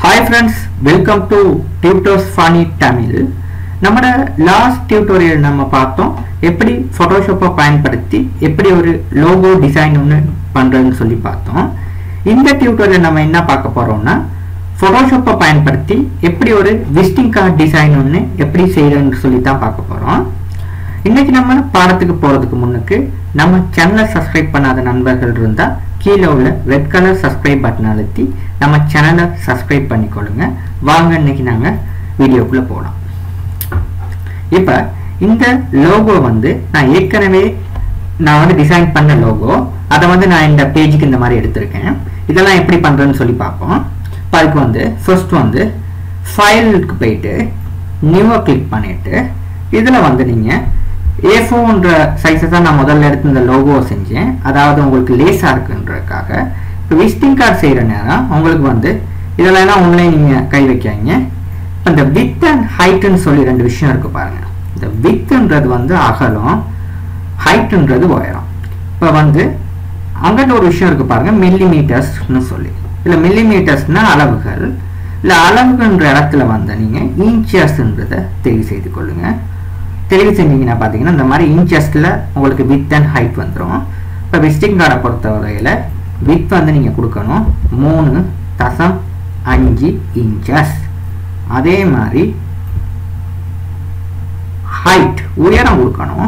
hi friends welcome to tutors ஃபானி தமிழ் நம்மளோட last tutorial நம்ம பார்த்தோம் எப்படி ஃபோட்டோஷாப்பை பயன்படுத்தி எப்படி ஒரு லோகோ டிசைன் ஒன்று பண்ணுறதுன்னு சொல்லி பார்த்தோம் இந்த டியூட்டோரியல் நம்ம என்ன பார்க்க போகிறோம்னா ஃபோட்டோஷாப்பை பயன்படுத்தி எப்படி ஒரு விசிட்டிங் கார்டு டிசைன் ஒன்று எப்படி செய்யறதுன்னு சொல்லி தான் பார்க்க போகிறோம் இன்னைக்கு நம்ம பாடத்துக்கு போகிறதுக்கு முன்னுக்கு நம்ம சேனலை சப்ஸ்கிரைப் பண்ணாத நண்பர்கள் இருந்தால் கீழே உள்ள ரெட் கலர் சப்ஸ்கிரைப் பட்டன் அழுத்தி நம்ம சேனலை சப்ஸ்கிரைப் பண்ணிக்கொள்ளுங்க வாங்க இன்னைக்கு நாங்கள் வீடியோக்குள்ளே போகலாம் இப்போ இந்த லோகோ வந்து நான் ஏற்கனவே நான் வந்து டிசைன் பண்ண லோகோ அதை வந்து நான் இந்த பேஜுக்கு இந்த மாதிரி எடுத்திருக்கேன் இதெல்லாம் எப்படி பண்ணுறேன்னு சொல்லி பார்ப்போம் இப்போ அதுக்கு வந்து ஃபர்ஸ்ட் வந்து ஃபைலுக்கு போயிட்டு நியூவை கிளிக் பண்ணிவிட்டு இதில் வந்து நீங்கள் ஏ ஃபோன்ற சைஸை தான் நான் முதல்ல எடுத்து இந்த லோகோவை செஞ்சேன் அதாவது உங்களுக்கு லேஸாக இருக்குன்றதுக்காக இப்போ விசிட்டிங் கார்டு செய்கிற நேரம் உங்களுக்கு வந்து இதெல்லாம் எல்லாம் ஒன்றும் நீங்கள் கை வைக்காங்க இப்போ இந்த வித் அண்ட் ஹைட்டுன்னு சொல்லி ரெண்டு விஷயம் இருக்குது பாருங்கள் இந்த வித்துன்றது வந்து அகலம் ஹைட்டுன்றது உயரம் இப்போ வந்து அங்கிட்ட ஒரு விஷயம் இருக்குது பாருங்கள் மில்லி மீட்டர்ஸ்னு சொல்லி இல்லை மில்லி மீட்டர்ஸ்னால் அளவுகள் இல்லை அளவுன்ற இடத்துல வந்து நீங்கள் இன்ச்சஸ்ன்றதை தெரிவு செய்து கொள்ளுங்கள் தெரிவு செஞ்சீங்கன்னா பார்த்தீங்கன்னா இந்த மாதிரி இன்ச்சஸில் உங்களுக்கு வித் அண்ட் ஹைட் வந்துடும் இப்போ விசிட்டிங் கார்டை பொறுத்த வரையில் வித் வந்து நீங்கள் கொடுக்கணும் மூணு தசம் அஞ்சு இன்ச்சஸ் அதே மாதிரி ஹைட் உயரம் கொடுக்கணும்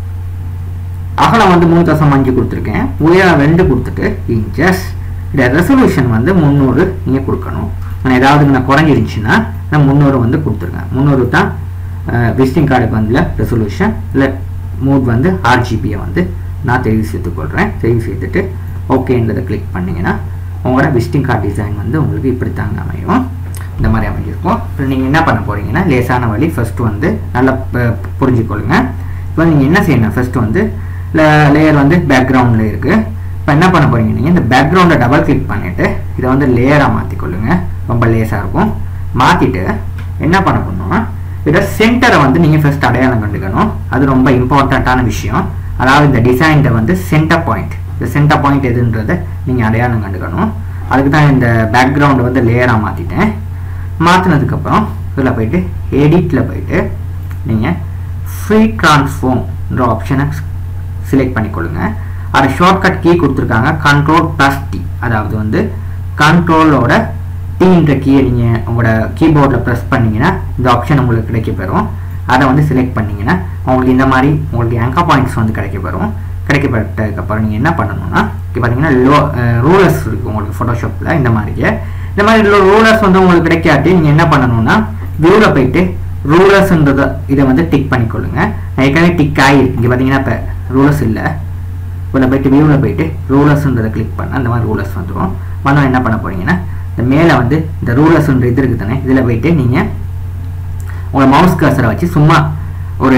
அகலம் வந்து மூணு தசம் அஞ்சு கொடுத்துருக்கேன் உயரம் ரெண்டு கொடுத்துட்டு இன்ச்சஸ் இந்த ரெசல்யூஷன் வந்து முந்நூறு நீங்கள் கொடுக்கணும் ஆனால் ஏதாவது நான் குறைஞ்சிருந்துச்சுன்னா நான் முந்நூறு வந்து கொடுத்துருங்க முந்நூறு தான் விசிட்டிங் கார்டுக்கு வந்து ரெசல்யூஷன் இல்லை மூட் வந்து ஆர்ஜிபியை வந்து நான் தெரிவு செய்து கொள்கிறேன் தெரிவு செய்துட்டு ஓகேன்றதை கிளிக் பண்ணிங்கன்னா உங்களோட விசிட்டிங் கார்டு டிசைன் வந்து உங்களுக்கு இப்படி தாங்க அமையும் இந்த மாதிரி அமைஞ்சிருக்கும் இப்போ நீங்கள் என்ன பண்ண போகிறீங்கன்னா லேசான வழி ஃபஸ்ட்டு வந்து நல்லா புரிஞ்சுக்கொள்ளுங்க இப்போ நீங்கள் என்ன செய்யணும் ஃபஸ்ட்டு வந்து லேயர் வந்து பேக்ரவுண்டில் இருக்குது இப்போ என்ன பண்ண போகிறீங்க நீங்கள் இந்த பேக்ரவுண்டை டபுள் கிளிக் பண்ணிவிட்டு இதை வந்து லேயராக மாற்றிக்கொள்ளுங்க ரொம்ப லேஸாக இருக்கும் மாற்றிட்டு என்ன பண்ண போகணும்னா இதை சென்டரை வந்து நீங்கள் ஃபர்ஸ்ட் அடையாளம் கண்டுக்கணும் அது ரொம்ப இம்பார்ட்டண்ட்டான விஷயம் அதாவது இந்த டிசைன்ட வந்து சென்டர் பாயிண்ட் இந்த சென்டர் பாயிண்ட் எதுன்றதை நீங்கள் அடையாளம் கண்டுக்கணும் அதுக்கு தான் இந்த பேக்ரவுண்டை வந்து லேயராக மாற்றிட்டேன் மாற்றினதுக்கப்புறம் இதில் போயிட்டு எடிட்டில் போயிட்டு நீங்கள் ஃப்ரீ ட்ரான்ஸ்ஃபார்ம்ன்ற ஆப்ஷனை செலக்ட் பண்ணிக்கொள்ளுங்க அது ஷார்ட்கட் கீ கொடுத்துருக்காங்க கண்ட்ரோல் ப்ளஸ் டி அதாவது வந்து கண்ட்ரோலோட டீன்ற கீயை நீங்கள் உங்களோட கீபோர்டில் ப்ரெஸ் பண்ணிங்கன்னா இந்த ஆப்ஷன் உங்களுக்கு கிடைக்க பெறும் அதை வந்து செலக்ட் பண்ணிங்கன்னா உங்களுக்கு இந்த மாதிரி உங்களுக்கு ஆங்கர் பாயிண்ட்ஸ் வந்து கிடைக்க பெறும் கிடைக்கப்பட்டதுக்கப்புறம் நீங்கள் என்ன பண்ணணும்னா இப்போ பார்த்தீங்கன்னா லோ ரூலர்ஸ் இருக்குது உங்களுக்கு ஃபோட்டோஷாப்பில் இந்த மாதிரியே இந்த மாதிரி ரூலர்ஸ் வந்து உங்களுக்கு கிடைக்காட்டி நீங்கள் என்ன பண்ணணும்னா வியூவில் போயிட்டு ரூலர்ஸ்ன்றதை இதை வந்து டிக் பண்ணிக்கொள்ளுங்க நான் ஏற்கனவே டிக் ஆகிருக்கு இங்கே பார்த்தீங்கன்னா இப்போ ரூலர்ஸ் இல்லை இதில் போயிட்டு வியூவில் போயிட்டு ரூலர்ஸ்ன்றதை கிளிக் பண்ணால் அந்த மாதிரி ரூலர்ஸ் வந்துடும் வந்தால் என்ன பண்ண போகிறீங்கன்னா இந்த மேலே வந்து இந்த ரூலர்ஸ்ன்ற இது இருக்குது தானே இதில் போயிட்டு நீங்கள் உங்கள் மவுஸ் கர்சரை வச்சு சும்மா ஒரு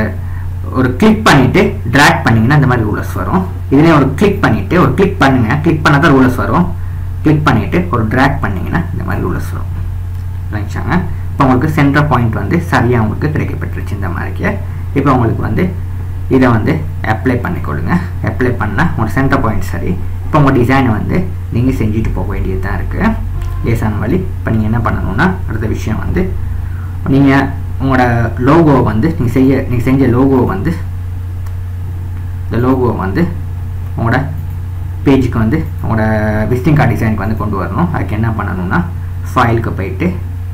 ஒரு கிளிக் பண்ணிவிட்டு ட்ராக் பண்ணிங்கன்னா இந்த மாதிரி ரூலர்ஸ் வரும் இதுலேயே ஒரு கிளிக் பண்ணிவிட்டு ஒரு கிளிக் பண்ணுங்கள் கிளிக் பண்ணால் தான் ரூலர்ஸ் வரும் கிளிக் பண்ணிவிட்டு ஒரு ட்ராக் பண்ணிங்கன்னா இந்த மாதிரி ரூலர்ஸ் வரும் நினச்சாங்க இப்போ உங்களுக்கு சென்டர் பாயிண்ட் வந்து சரியாக உங்களுக்கு கிடைக்கப்பட்டுருச்சு இந்த மாதிரிக்கு இப்போ உங்களுக்கு வந்து இதை வந்து அப்ளை பண்ணிக்கொள்ளுங்க அப்ளை பண்ணால் உங்கள் சென்டர் பாயிண்ட் சரி இப்போ உங்கள் டிசைனை வந்து நீங்கள் செஞ்சுட்டு போக வேண்டியது தான் இருக்குது லேசான வழி இப்போ நீங்கள் என்ன பண்ணணும்னா அடுத்த விஷயம் வந்து நீங்கள் உங்களோட லோகோவை வந்து நீங்கள் செய்ய நீங்கள் செஞ்ச லோகோவை வந்து இந்த லோகோவை வந்து உங்களோட பேஜுக்கு வந்து உங்களோட விசிட்டிங் கார்டு டிசைனுக்கு வந்து கொண்டு வரணும் அதுக்கு என்ன பண்ணணும்னா ஃபைலுக்கு போயிட்டு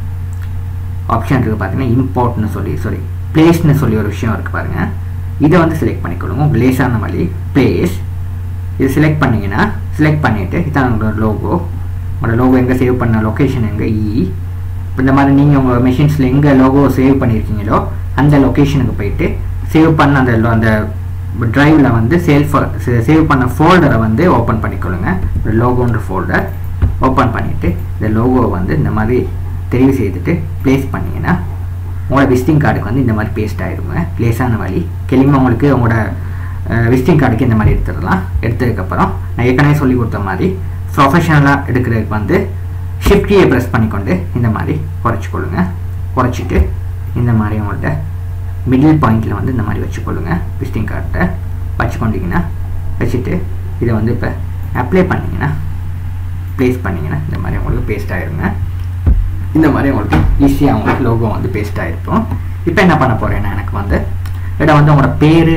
ஆப்ஷன் இருக்குது பார்த்தீங்கன்னா இம்போர்ட்னு சொல்லி சாரி பிளேஸ்னு சொல்லி ஒரு விஷயம் இருக்குது பாருங்கள் இதை வந்து செலக்ட் பண்ணிக்கொள்ளுங்க உங்கள் லேசான வழி பிளேஸ் இது செலக்ட் பண்ணிங்கன்னா செலக்ட் பண்ணிவிட்டு இதான் உங்களோட லோகோ உங்களோட லோகோ எங்கே சேவ் பண்ண லொக்கேஷன் எங்கே இ இந்த மாதிரி நீங்கள் உங்கள் மெஷின்ஸில் எங்கே லோகோ சேவ் பண்ணியிருக்கீங்களோ அந்த லொக்கேஷனுக்கு போயிட்டு சேவ் பண்ண அந்த அந்த ட்ரைவில் வந்து சேல் சேவ் பண்ண ஃபோல்டரை வந்து ஓப்பன் பண்ணிக்கொள்ளுங்க லோகோன்ற ஃபோல்டர் ஓப்பன் பண்ணிவிட்டு இந்த லோகோவை வந்து இந்த மாதிரி தெரிவு செய்துட்டு ப்ளேஸ் பண்ணிங்கன்னா உங்களோட விசிட்டிங் கார்டுக்கு வந்து இந்த மாதிரி பேஸ்ட் ஆகிருங்க ப்ளேஸான வழி கிளிமா உங்களுக்கு உங்களோட விசிட்டிங் கார்டுக்கு இந்த மாதிரி எடுத்துடலாம் எடுத்ததுக்கப்புறம் நான் ஏற்கனவே சொல்லி கொடுத்த மாதிரி ப்ரொஃபஷனலாக எடுக்கிறதுக்கு வந்து ஷிஃப்ட் கீயை ப்ரெஸ் பண்ணிக்கொண்டு இந்த மாதிரி குறைச்சிக்கொள்ளுங்க குறைச்சிட்டு இந்த மாதிரி உங்கள்கிட்ட மிடில் பாயிண்டில் வந்து இந்த மாதிரி வச்சுக்கொள்ளுங்க விசிட்டிங் கார்டை வச்சுக்கொண்டிங்கன்னா வச்சுட்டு இதை வந்து இப்போ அப்ளை பண்ணிங்கன்னா ப்ளேஸ் பண்ணிங்கன்னா இந்த மாதிரி உங்களுக்கு பேஸ்ட் ஆகிருங்க இந்த மாதிரி உங்களுக்கு ஈஸியாக உங்களுக்கு லோகோ வந்து பேஸ்ட் ஆகிருக்கும் இப்போ என்ன பண்ண போகிறேன்னா எனக்கு வந்து இடம் வந்து உங்களோட பேர்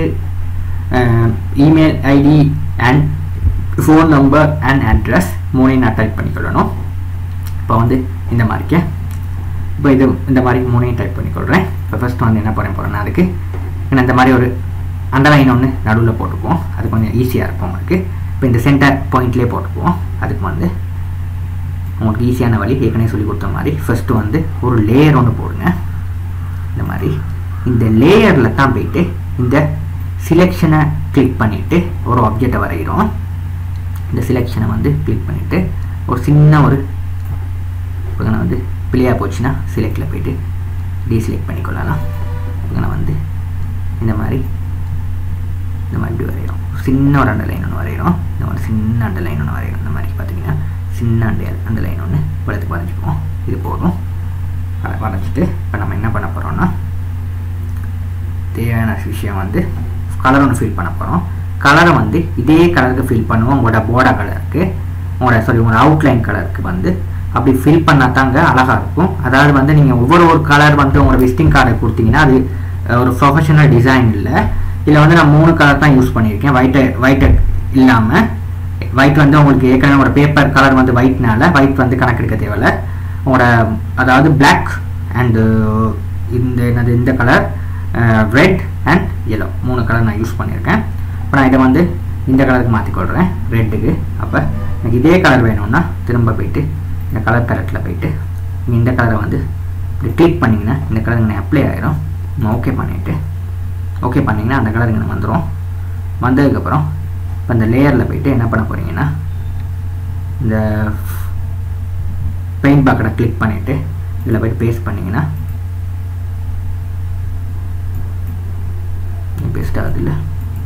email ID and phone number and address மூணையும் நான் டைப் பண்ணிக்கொள்ளணும் இப்போ வந்து இந்த மாதிரிக்கு இப்போ இது இந்த மாதிரி மூணையும் டைப் பண்ணிக்கொள்கிறேன் இப்போ ஃபஸ்ட் வந்து என்ன பண்ண போகிறேன்னா அதுக்கு நான் இந்த மாதிரி ஒரு அண்டர்லைன் ஒன்று நடுவில் போட்டுக்குவோம் அது கொஞ்சம் ஈஸியாக இருக்கும் உங்களுக்கு இப்போ இந்த சென்டர் பாயிண்ட்லேயே போட்டுக்குவோம் அதுக்கு வந்து உங்களுக்கு ஈஸியான வழி ஏற்கனவே சொல்லி கொடுத்த மாதிரி ஃபஸ்ட்டு வந்து ஒரு லேயர் ஒன்று போடுங்க இந்த மாதிரி இந்த லேயரில் தான் போயிட்டு இந்த சிலெக்ஷனை கிளிக் பண்ணிவிட்டு ஒரு ஆப்ஜெக்டை வரைகிறோம் இந்த சிலெக்ஷனை வந்து கிளிக் பண்ணிவிட்டு ஒரு சின்ன ஒரு இப்போ நான் வந்து பிள்ளையாக போச்சுன்னா சிலெக்டில் போயிட்டு டீசிலெக்ட் பண்ணிக்கொள்ளலாம் இப்போ நான் வந்து இந்த மாதிரி இந்த மாதிரி இப்படி வரைகிறோம் சின்ன ஒரு அண்டர்லைன் ஒன்று வரைகிறோம் இந்த மாதிரி சின்ன அண்டர்லைன் ஒன்று வரைகிறோம் இந்த மாதிரி பார்த்தீங்கன்னா சின்ன அண்டை அண்டர்லைன் ஒன்று வளர்த்து வரைஞ்சிக்குவோம் இது போதும் அதை வரைஞ்சிட்டு இப்போ நம்ம என்ன பண்ண போகிறோம்னா தேவையான விஷயம் வந்து கலர் ஒன்று ஃபில் பண்ண போகிறோம் கலரை வந்து இதே கலருக்கு ஃபில் பண்ணுவோம் உங்களோட போர்டா கலருக்கு உங்களோட சாரி உங்களோட அவுட்லைன் கலருக்கு வந்து அப்படி ஃபில் பண்ணால் தாங்க அழகாக இருக்கும் அதாவது வந்து நீங்கள் ஒவ்வொரு ஒரு கலர் வந்து உங்களோட விசிட்டிங் கார்டை கொடுத்தீங்கன்னா அது ஒரு ப்ரொஃபஷனல் டிசைன் இல்லை இதில் வந்து நான் மூணு கலர் தான் யூஸ் பண்ணியிருக்கேன் ஒயிட்டு ஒயிட்டு இல்லாமல் ஒயிட் வந்து உங்களுக்கு ஏற்கனவே உங்களோட பேப்பர் கலர் வந்து ஒயிட்னால ஒயிட் வந்து கணக்கெடுக்க தேவையில்ல உங்களோட அதாவது பிளாக் அண்டு இந்த என்னது இந்த கலர் ரெட் அண்ட் எல்லோ மூணு கலர் நான் யூஸ் பண்ணியிருக்கேன் இப்போ நான் இதை வந்து இந்த கலருக்கு மாற்றிக்கொள்கிறேன் ரெட்டுக்கு அப்போ எனக்கு இதே கலர் வேணும்னா திரும்ப போயிட்டு இந்த கலர் கலெக்டில் போயிட்டு நீங்கள் இந்த கலரை வந்து இப்படி கிளிக் பண்ணிங்கன்னா இந்த கலர் இங்கே அப்ளை ஆகிரும் ஓகே பண்ணிவிட்டு ஓகே பண்ணிங்கன்னா அந்த கலர் இங்கே வந்துடும் வந்ததுக்கப்புறம் இப்போ இந்த லேயரில் போயிட்டு என்ன பண்ண போகிறீங்கன்னா இந்த பெயிண்ட் பாக்கெட்டை கிளிக் பண்ணிவிட்டு இதில் போய்ட்டு பேஸ்ட் பண்ணிங்கன்னா பேஸ்ட் ஆகுது இல்லை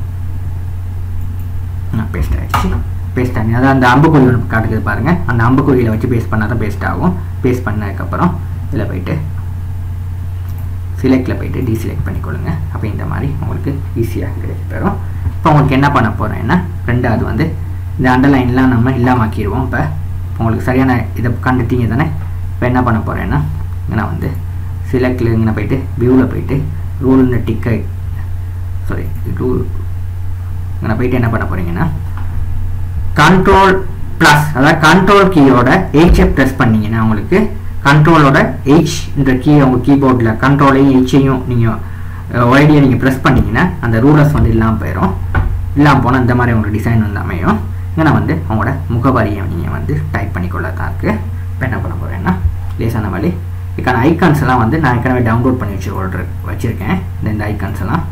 பேஸ்ட் ஆகிடுச்சு பேஸ்ட் ஆகி அதாவது அந்த அம்புக்குறி ஒன்று காட்டுக்குது பாருங்கள் அந்த அம்புக்குறியில் வச்சு பேஸ்ட் பண்ணால் தான் பேஸ்ட் ஆகும் பேஸ்ட் பண்ணதுக்கப்புறம் இதில் போயிட்டு சிலெக்டில் போயிட்டு டீசிலெக்ட் பண்ணிக்கொள்ளுங்க அப்போ இந்த மாதிரி உங்களுக்கு ஈஸியாக கிடைச்சி தரும் இப்போ உங்களுக்கு என்ன பண்ண போகிறேன்னா ரெண்டாவது வந்து இந்த அண்டர்லைன்லாம் நம்ம இல்லாமக்கிடுவோம் இப்போ உங்களுக்கு சரியான இதை கண்டுட்டீங்க தானே இப்போ என்ன பண்ண போகிறேன்னா நான் வந்து சிலெக்டில் இங்கே போயிட்டு வியூவில் போயிட்டு ரூல்னு டிக்கை சாரி ரூல் இங்கே போயிட்டு என்ன பண்ண போகிறீங்கன்னா கண்ட்ரோல் ப்ளஸ் அதாவது கண்ட்ரோல் கீயோட ஹெச்ஐ ப்ரெஸ் பண்ணிங்கன்னா உங்களுக்கு கண்ட்ரோலோட ஹெச் என்ற கீ உங்கள் கீபோர்டில் கண்ட்ரோலையும் ஹெச்சையும் நீங்கள் ஒய்டியை நீங்கள் ப்ரெஸ் பண்ணிங்கன்னா அந்த ரூலர்ஸ் வந்து இல்லாமல் போயிடும் இல்லாமல் போனால் இந்த மாதிரி உங்களுக்கு டிசைன் வந்து அமையும் இங்கே வந்து அவங்களோட முகவரியை நீங்கள் வந்து டைப் பண்ணிக்கொள்ள தான் இருக்குது இப்போ என்ன பண்ண போகிறேன்னா லேசான வழி இதுக்கான ஐக்கான்ஸ் எல்லாம் வந்து நான் ஏற்கனவே டவுன்லோட் பண்ணி வச்சு வச்சுருக்கேன் இந்த இந்த ஐக்கான்ஸ் எல்லாம்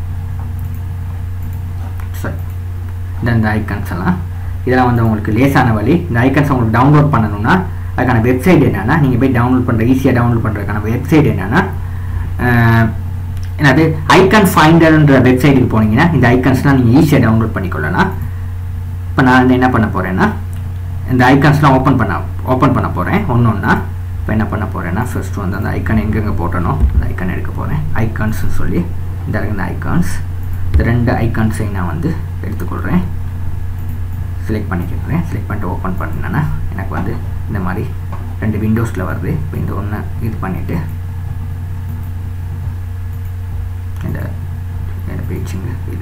சரி இந்த இந்த ஐக்கான்ஸ் எல்லாம் இதெல்லாம் வந்து உங்களுக்கு லேசான வழி இந்த ஐக்கன்ஸ் உங்களுக்கு டவுன்லோட் பண்ணணும்னா அதுக்கான வெப்சைட் என்னென்னா நீங்கள் போய் டவுன்லோட் பண்ணுற ஈஸியாக டவுன்லோட் பண்ணுறதுக்கான வெப்சைட் என்னென்னா என்னது ஐக்கன் ஃபைண்டர்ன்ற வெப்சைட்டுக்கு போனீங்கன்னா இந்த ஐக்கன்ஸ்லாம் நீங்கள் ஈஸியாக டவுன்லோட் பண்ணிக்கொள்ளலாம் இப்போ நான் வந்து என்ன பண்ண போகிறேன்னா இந்த ஐக்கன்ஸ்லாம் ஓப்பன் பண்ண ஓப்பன் பண்ண போகிறேன் ஒன்று ஒன்றா இப்போ என்ன பண்ண போகிறேன்னா ஃபர்ஸ்ட் வந்து அந்த ஐக்கன் எங்கெங்கே போட்டனோ அந்த ஐக்கன் எடுக்க போகிறேன் ஐக்கான்ஸ்னு சொல்லி இந்த இந்த ஐக்கான்ஸ் இந்த ரெண்டு ஐக்கான்ஸையும் நான் வந்து எடுத்துக்கொள்கிறேன் செலக்ட் பண்ணிக்கிறேன் செலக்ட் பண்ணிட்டு ஓப்பன் பண்ணினேன்னா எனக்கு வந்து இந்த மாதிரி ரெண்டு விண்டோஸில் வருது இப்போ இந்த ஒன்று இது பண்ணிவிட்டு இந்த இந்த பேஜுங்க இது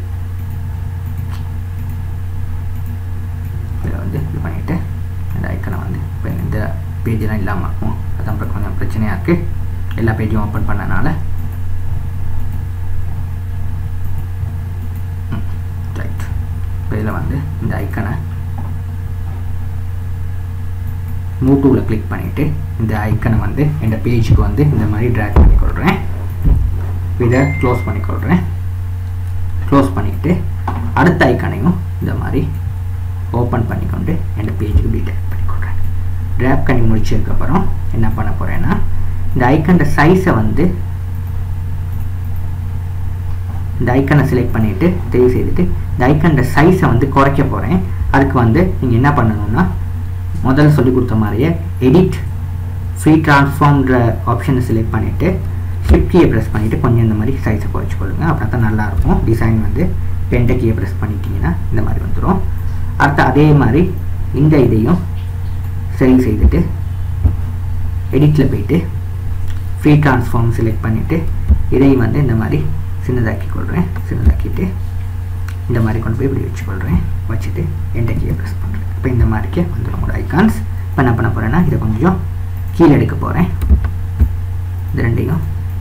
இதில் வந்து இது பண்ணிவிட்டு இந்த ஐக்கனை வந்து இப்போ இந்த பேஜெலாம் இல்லாமல் இருக்கும் அதான் கொஞ்சம் பிரச்சனையாக இருக்குது எல்லா பேஜும் ஓப்பன் பண்ணனால ரைட் இப்போ இதில் வந்து இந்த ஐக்கனை மூவ் டூவில் கிளிக் பண்ணிவிட்டு இந்த ஐக்கனை வந்து இந்த பேஜுக்கு வந்து இந்த மாதிரி ட்ராக் பண்ணிக்கொள்கிறேன் இதை க்ளோஸ் பண்ணிக்கொள்கிறேன் க்ளோஸ் பண்ணிவிட்டு அடுத்த ஐக்கனையும் இந்த மாதிரி ஓப்பன் பண்ணிக்கொண்டு இந்த பேஜுக்கு இப்படி ட்ராக் பண்ணிக்கொள்கிறேன் ட்ராப் பண்ணி முடிச்சதுக்கப்புறம் என்ன பண்ண போகிறேன்னா இந்த ஐக்கன் சைஸை வந்து இந்த ஐக்கனை செலக்ட் பண்ணிவிட்டு தேர்வு செய்துட்டு இந்த ஐக்கன் சைஸை வந்து குறைக்க போகிறேன் அதுக்கு வந்து நீங்கள் என்ன பண்ணணும்னா முதல்ல சொல்லி கொடுத்த மாதிரியே எடிட் ஃப்ரீ ட்ரான்ஸ்ஃபார்ம்ன்ற ஆப்ஷனை செலக்ட் பண்ணிவிட்டு ஷிஃப்ட் கீயை ப்ரெஸ் பண்ணிவிட்டு கொஞ்சம் இந்த மாதிரி சைஸை குறைச்சிக்கொள்ளுங்க அப்படின்னா தான் நல்லாயிருக்கும் டிசைன் வந்து பென்டை கீயை ப்ரெஸ் பண்ணிட்டீங்கன்னா இந்த மாதிரி வந்துடும் அடுத்து அதே மாதிரி இந்த இதையும் சரி செய்துட்டு எடிட்டில் போயிட்டு ஃப்ரீ ட்ரான்ஸ்ஃபார்ம் செலக்ட் பண்ணிவிட்டு இதையும் வந்து இந்த மாதிரி சின்னதாக்கி கொள்கிறேன் சின்னதாக்கிட்டு இந்த மாதிரி கொண்டு போய் இப்படி வச்சுக்கொள்கிறேன் வச்சுட்டு என்டர் கீயை ப்ரெஸ் பண்ணுறேன் இப்போ இந்த மாதிரிக்கே வந்துடும் உங்களோட ஐகான்ஸ் இப்போ என்ன பண்ண போகிறேன்னா இதை கொஞ்சம் கீழே எடுக்க போகிறேன் இது ரெண்டையும்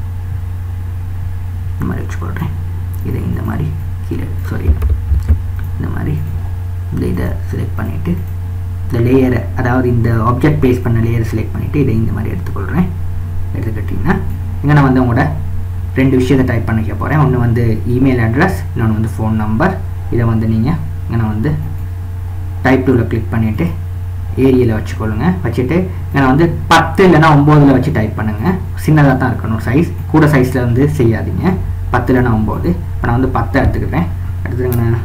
இந்த மாதிரி வச்சுக்கொள்கிறேன் இதை இந்த மாதிரி கீழே சாரி இந்த மாதிரி இந்த இதை செலக்ட் பண்ணிவிட்டு இந்த லேயரை அதாவது இந்த ஆப்ஜெக்ட் பேஸ் பண்ண லேயரை செலக்ட் பண்ணிவிட்டு இதை இந்த மாதிரி எடுத்துக்கொள்கிறேன் எடுத்துக்கிட்டிங்கன்னா இங்கே நான் வந்து உங்களோட ரெண்டு விஷயத்தை டைப் பண்ணிக்க போகிறேன் ஒன்று வந்து இமெயில் அட்ரஸ் இன்னொன்று வந்து ஃபோன் நம்பர் இதை வந்து நீங்கள் இங்கே நான் வந்து டைப் டூவில் கிளிக் பண்ணிவிட்டு ஏரியில் வச்சுக்கொள்ளுங்க வச்சுட்டு நான் வந்து பத்து இல்லைன்னா ஒம்போதில் வச்சு டைப் பண்ணுங்கள் சின்னதாக தான் இருக்கணும் சைஸ் கூட சைஸில் வந்து செய்யாதீங்க பத்து இல்லைன்னா ஒம்பது இப்போ நான் வந்து பத்தை எடுத்துக்கிறேன் எடுத்துக்கிங்க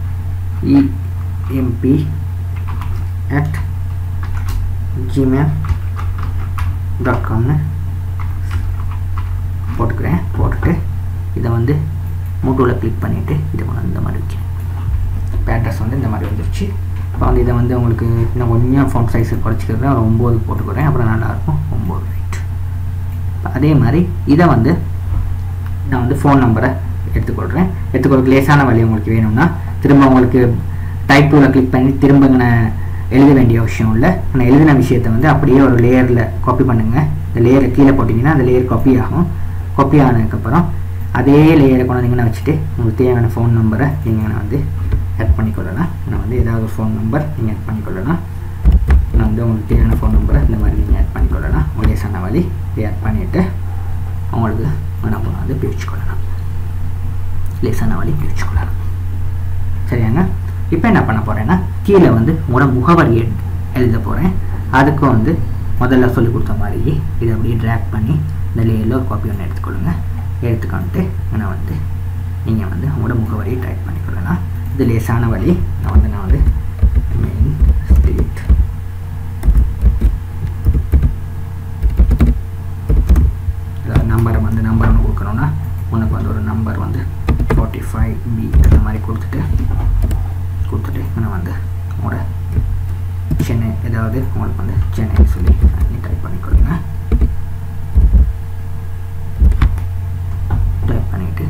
இஎம்பி அட் ஜிமெயில் டாட் காம்னு போட்டுக்கிறேன் போட்டுட்டு இதை வந்து மூட்டோவில் கிளிக் பண்ணிவிட்டு இதை கொண்டு இந்த மாதிரி வைக்கிறேன் இப்போ அட்ரஸ் வந்து இந்த மாதிரி வந்துருச்சு இப்போ வந்து இதை வந்து உங்களுக்கு இன்னும் கொஞ்சம் ஃபோன் சைஸை குறைச்சிக்கிறேன் ஒரு ஒம்பது போட்டுக்கிறேன் அப்புறம் நல்லாயிருக்கும் ஒம்பது ரைட் அதே மாதிரி இதை வந்து நான் வந்து ஃபோன் நம்பரை எடுத்துக்கொள்கிறேன் எடுத்துக்கொள்ளுக்கு லேசான வழி உங்களுக்கு வேணும்னா திரும்ப உங்களுக்கு டைப் டூவில் கிளிக் பண்ணி திரும்ப நான் எழுத வேண்டிய அவசியம் இல்லை நான் எழுதின விஷயத்தை வந்து அப்படியே ஒரு லேயரில் காப்பி பண்ணுங்கள் இந்த லேயரை கீழே போட்டிங்கன்னா அந்த லேயர் காப்பி ஆகும் காப்பி ஆனதுக்கப்புறம் அதே லேயரை கொண்டு வந்தீங்கன்னா வச்சுட்டு உங்களுக்கு தேவையான ஃபோன் நம்பரை நீங்கள் வந்து ஆட் பண்ணிக்கொள்ளலாம் நான் வந்து ஏதாவது ஒரு ஃபோன் நம்பர் நீங்கள் ஆட் பண்ணிக்கொள்ளலாம் நான் வந்து உங்களுக்கு தேவையான ஃபோன் நம்பரை இந்த மாதிரி நீங்கள் ஆட் பண்ணிக்கொள்ளலாம் ஒரே சொன்ன வழி இதை ஆட் பண்ணிவிட்டு உங்களுக்கு நம்ம வந்து பிரிச்சுக்கொள்ளலாம் லேசான வழி பிரிச்சுக்கொள்ளலாம் சரியாங்க இப்போ என்ன பண்ண போகிறேன்னா கீழே வந்து உங்களோட முகவரி எழுத போகிறேன் அதுக்கு வந்து முதல்ல சொல்லி கொடுத்த மாதிரி இதை அப்படியே ட்ராக் பண்ணி இந்த லேயரில் ஒரு காப்பி ஒன்று எடுத்துக்கொள்ளுங்க எடுத்துக்கொண்டு நான் வந்து நீங்கள் வந்து உங்களோட முகவரியை டைப் பண்ணிக்கொள்ளலாம் இது லேசான வழி நான் வந்து நான் வந்து மெயின் ஸ்ட்ரீட் நம்பரை வந்து நம்பர் ஒன்று கொடுக்கணும்னா உனக்கு வந்து ஒரு நம்பர் வந்து ஃபார்ட்டி ஃபைவ் பி அந்த மாதிரி கொடுத்துட்டு கொடுத்துட்டு நான் வந்து உங்களோட சென்னை ஏதாவது உங்களுக்கு வந்து சென்னை சொல்லி டைப் பண்ணிக்கொள்ளுங்க டைப் பண்ணிவிட்டு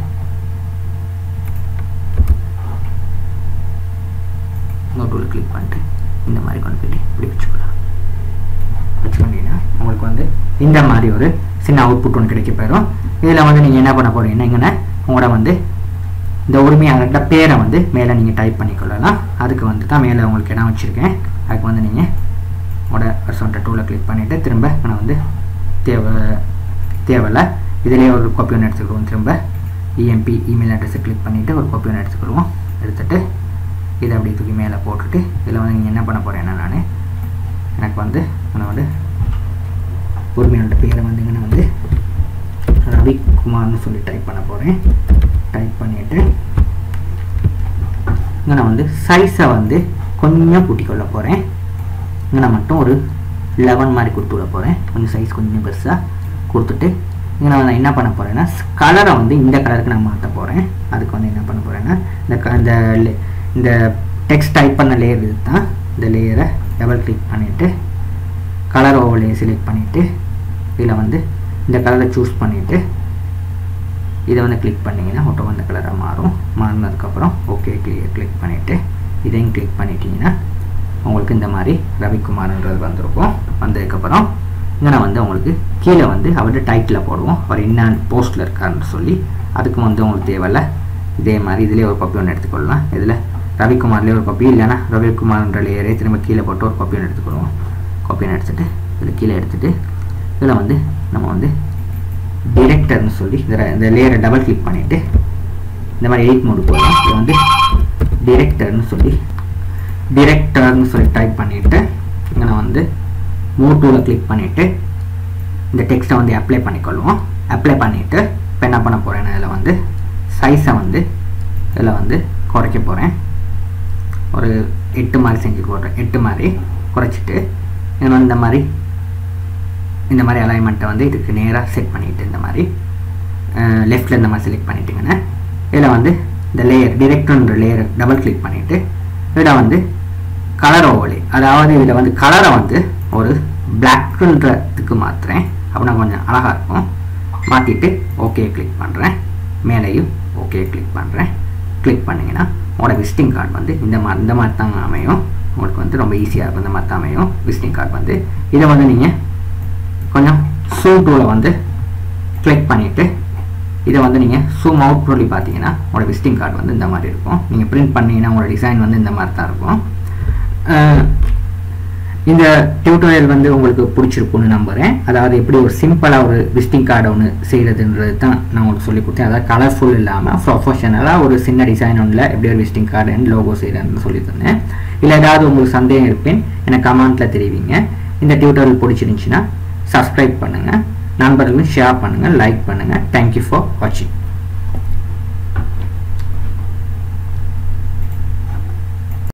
நோட்டூவில் கிளிக் பண்ணிட்டு இந்த மாதிரி கொண்டு போயிட்டு இப்படி வச்சுக்கலாம் வச்சுக்கோங்கன்னா உங்களுக்கு வந்து இந்த மாதிரி ஒரு சின்ன அவுட்புட் ஒன்று கிடைக்க போயிடும் இதில் வந்து நீங்கள் என்ன பண்ண போகிறீங்கன்னா இங்கே உங்களோட வந்து இந்த உரிமையாளர்கிட்ட பேரை வந்து மேலே நீங்கள் டைப் பண்ணிக்கொள்ளலாம் அதுக்கு வந்து தான் மேலே உங்களுக்கு இடம் வச்சுருக்கேன் அதுக்கு வந்து நீங்கள் உங்களோட வருஷம் டூவில் கிளிக் பண்ணிவிட்டு திரும்ப நான் வந்து தேவை தேவையில்லை இதிலே ஒரு காப்பி ஒன்று எடுத்துக்கிடுவோம் திரும்ப இஎம்பி இமெயில் அட்ரஸை கிளிக் பண்ணிவிட்டு ஒரு காப்பி ஒன்று எடுத்துக்கிடுவோம் எடுத்துகிட்டு இதை அப்படி தூக்கி மேலே போட்டுட்டு இதில் வந்து நீங்கள் என்ன பண்ண போகிறேன்னா நான் எனக்கு வந்து நான் வந்து உரிமையாளர் பேரை வந்து இங்கே நான் வந்து ரவிக்குமார்னு சொல்லி டைப் பண்ண போகிறேன் டைப் பண்ணிவிட்டு இங்கே நான் வந்து சைஸை வந்து கொஞ்சம் கூட்டிக் கொள்ள போகிறேன் இங்கே நான் மட்டும் ஒரு லெவன் மாதிரி கொடுத்து விட போகிறேன் கொஞ்சம் சைஸ் கொஞ்சம் பெருசாக கொடுத்துட்டு இங்கே நான் என்ன பண்ண போகிறேன்னா கலரை வந்து இந்த கலருக்கு நான் மாற்ற போகிறேன் அதுக்கு வந்து என்ன பண்ண போகிறேன்னா இந்த க இந்த இந்த டெக்ஸ்ட் டைப் பண்ண லேயர் இது தான் இந்த லேயரை டபுள் கிளிக் பண்ணிவிட்டு கலர் ஓவர்லே செலக்ட் பண்ணிவிட்டு இதில் வந்து இந்த கலரை சூஸ் பண்ணிவிட்டு இதை வந்து கிளிக் பண்ணிங்கன்னா ஆட்டோ அந்த கலராக மாறும் மாறினதுக்கப்புறம் ஓகே கிளியர் கிளிக் பண்ணிவிட்டு இதையும் கிளிக் பண்ணிட்டீங்கன்னா உங்களுக்கு இந்த மாதிரி ரவிக்குமார்ன்றது வந்திருக்கும் வந்ததுக்கப்புறம் இங்கே நான் வந்து உங்களுக்கு கீழே வந்து அவர்கிட்ட டைட்டில் போடுவோம் அவர் என்ன போஸ்ட்டில் இருக்காருன்னு சொல்லி அதுக்கும் வந்து உங்களுக்கு தேவையில்ல இதே மாதிரி இதிலே ஒரு காப்பி ஒன்று எடுத்துக்கொள்ளலாம் இதில் ரவிக்குமார்லேயே ஒரு காப்பி இல்லைன்னா ரவிக்குமார்ன்ற லேயரே திரும்ப கீழே போட்டு ஒரு காப்பி ஒன்று எடுத்துக்கொள்வோம் காப்பி ஒன்று எடுத்துகிட்டு இதில் கீழே எடுத்துகிட்டு இதில் வந்து நம்ம வந்து டிரெக்டர்னு சொல்லி இதில் இந்த லேயரை டபுள் கிளிக் பண்ணிவிட்டு இந்த மாதிரி எயிட் மோடு போகலாம் இதை வந்து டிரெக்டர்னு சொல்லி டிரெக்டர்னு சொல்லி டைப் பண்ணிவிட்டு இங்கே நான் வந்து மூவ் டூவில் கிளிக் பண்ணிவிட்டு இந்த டெக்ஸ்ட்டை வந்து அப்ளை பண்ணிக்கொள்வோம் அப்ளை பண்ணிவிட்டு இப்போ என்ன பண்ண போகிறேன்னா இதில் வந்து சைஸை வந்து இதில் வந்து குறைக்க போகிறேன் ஒரு எட்டு மாதிரி செஞ்சு போடுறேன் எட்டு மாதிரி குறைச்சிட்டு இதில் வந்து இந்த மாதிரி இந்த மாதிரி அலைன்மெண்ட்டை வந்து இதுக்கு நேராக செட் பண்ணிவிட்டு இந்த மாதிரி லெஃப்டில் இந்த மாதிரி செலக்ட் பண்ணிட்டீங்கன்னா இதில் வந்து இந்த லேயர் டிரெக்டர்ன்ற லேயர் டபுள் கிளிக் பண்ணிவிட்டு இதில் வந்து கலர் ஓவலி அதாவது இதில் வந்து கலரை வந்து ஒரு பிளாக்ன்றதுக்கு மாற்றுறேன் அப்படின்னா கொஞ்சம் அழகாக இருக்கும் மாற்றிட்டு ஓகே கிளிக் பண்ணுறேன் மேலேயும் ஓகே கிளிக் பண்ணுறேன் கிளிக் பண்ணிங்கன்னா உங்களோட விசிட்டிங் கார்டு வந்து இந்த மாதிரி இந்த மாதிரி தான் அமையும் உங்களுக்கு வந்து ரொம்ப ஈஸியாக இருக்கும் இந்த மாதிரி தான் அமையும் விசிட்டிங் கார்டு வந்து இதை வந்து நீங்கள் கொஞ்சம் சூம் டூவில் வந்து கிளிக் பண்ணிவிட்டு இதை வந்து நீங்கள் சூம் அவுட் பண்ணி பார்த்தீங்கன்னா உங்களோட விசிட்டிங் கார்டு வந்து இந்த மாதிரி இருக்கும் நீங்கள் பிரிண்ட் பண்ணீங்கன்னா உங்களோட டிசைன் வந்து இந்த மாதிரி தான் இருக்கும் அஹ் இந்த டியூட்டோரியல் வந்து உங்களுக்கு பிடிச்சிருக்கும்னு நம்புகிறேன் அதாவது எப்படி ஒரு சிம்பிளாக ஒரு விசிட்டிங் கார்டு ஒன்று செய்கிறதுன்றது தான் நான் உங்களுக்கு சொல்லி கொடுத்தேன் அதாவது கலர்ஃபுல் இல்லாமல் ப்ரொஃபஷனலாக ஒரு சின்ன டிசைன் ஒன்றில் எப்படி ஒரு விசிட்டிங் கார்டு அண்ட் லோகோ செய்கிறேன்னு சொல்லி தந்தேன் இல்லை ஏதாவது உங்களுக்கு சந்தேகம் இருப்பேன் எனக்கு கமெண்ட்டில் தெரிவிங்க இந்த டியூட்டோரியல் பிடிச்சிருந்துச்சின்னா சப்ஸ்கிரைப் பண்ணுங்கள் நண்பர்களும் ஷேர் பண்ணுங்கள் லைக் பண்ணுங்கள் தேங்க்யூ ஃபார் வாட்சிங்